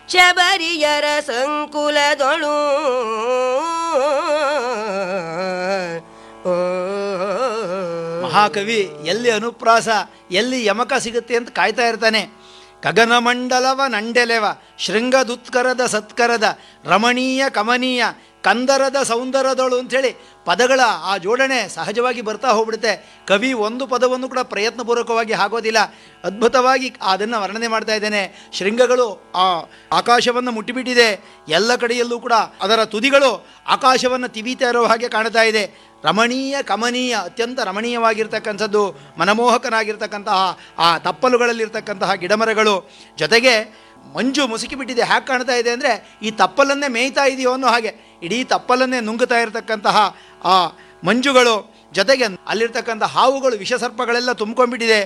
ಶಬರಿಯರ ಸಂಕುಲದೊಳು ಮಹಾಕವಿ ಎಲ್ಲಿ ಅನುಪ್ರಾಸ ಎಲ್ಲಿ ಯಮಕ ಸಿಗುತ್ತೆ ಅಂತ ಕಾಯ್ತಾ ಇರ್ತಾನೆ ಗಗನಮಂಡಲವ ನಂಡೆಲೆವ ಶೃಂಗದುತ್ಕರದ ಸತ್ಕರದ ರಮಣೀಯ ಕಮನೀಯ ಕಂದರದ ಸೌಂದರ್ಯದಳು ಅಂಥೇಳಿ ಪದಗಳ ಆ ಜೋಡಣೆ ಸಹಜವಾಗಿ ಬರ್ತಾ ಹೋಗ್ಬಿಡುತ್ತೆ ಕವಿ ಒಂದು ಪದವನ್ನು ಕೂಡ ಪ್ರಯತ್ನಪೂರ್ವಕವಾಗಿ ಹಾಕೋದಿಲ್ಲ ಅದ್ಭುತವಾಗಿ ಅದನ್ನು ವರ್ಣನೆ ಮಾಡ್ತಾ ಇದ್ದೇನೆ ಶೃಂಗಗಳು ಆ ಆಕಾಶವನ್ನು ಮುಟ್ಟಿಬಿಟ್ಟಿದೆ ಎಲ್ಲ ಕಡೆಯಲ್ಲೂ ಕೂಡ ಅದರ ತುದಿಗಳು ಆಕಾಶವನ್ನು ತಿವಿತಾ ಇರೋ ಹಾಗೆ ಕಾಣ್ತಾ ಇದೆ ರಮಣೀಯ ಕಮನೀಯ ಅತ್ಯಂತ ರಮಣೀಯವಾಗಿರ್ತಕ್ಕಂಥದ್ದು ಮನಮೋಹಕನಾಗಿರ್ತಕ್ಕಂತಹ ಆ ತಪ್ಪಲುಗಳಲ್ಲಿರ್ತಕ್ಕಂತಹ ಗಿಡಮರಗಳು ಜೊತೆಗೆ ಮಂಜು ಮುಸುಕಿಬಿಟ್ಟಿದೆ ಹ್ಯಾಕೆ ಕಾಣ್ತಾ ಇದೆ ಅಂದರೆ ಈ ತಪ್ಪಲನ್ನೇ ಮೇಯ್ತಾ ಇದೆಯೋ ಅನ್ನೋ ಹಾಗೆ ಇಡೀ ತಪ್ಪಲನ್ನೇ ನುಂಗುತ್ತಾ ಇರತಕ್ಕಂತಹ ಆ ಮಂಜುಗಳು ಜೊತೆಗೆ ಅಲ್ಲಿರ್ತಕ್ಕಂಥ ಹಾವುಗಳು ವಿಷಸರ್ಪಗಳೆಲ್ಲ ತುಂಬ್ಕೊಂಡ್ಬಿಟ್ಟಿದೆ